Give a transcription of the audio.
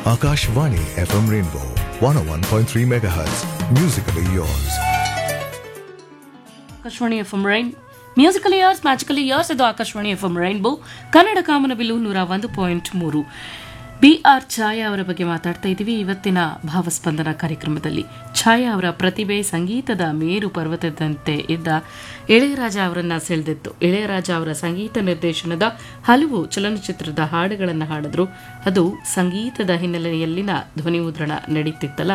Akashvani FM Rainbow 101.3 MHz. Musically yours. Akashvani F M rain musical years magical years ಇದು Akashvani F M rainbow Kannada Kamanabillu ನೂರ ಒಂದು point ಮೂರು B R ಛಾಯಾ ಅವರ ಬಗ್ಗೆ ಮಾತಾಡ್ತಾ ಇದ್ದೀವಿ ಇವತ್ತಿನ ಭಾವಸ್ಪಂದನ ಕಾರ್ಯಕ್ರಮದಲ್ಲಿ ಛಾಯಾ ಅವರ ಪ್ರತಿಭೆ ಸಂಗೀತದ ಮೇರು ಪರ್ವತದಂತೆ ಇದ್ದ ಇಳೆಯರಾಜ ಅವರನ್ನ ಸೆಳೆದಿತ್ತು ಇಳೆಯರಾಜ ಅವರ ಸಂಗೀತ ನಿರ್ದೇಶನದ ಹಲವು ಚಲನಚಿತ್ರದ ಹಾಡುಗಳನ್ನು ಹಾಡಿದ್ರು ಅದು ಸಂಗೀತದ ಹಿನ್ನೆಲೆಯಲ್ಲಿನ ಧ್ವನಿ ಮುದ್ರಣ ನಡೀತಿತ್ತಲ್ಲ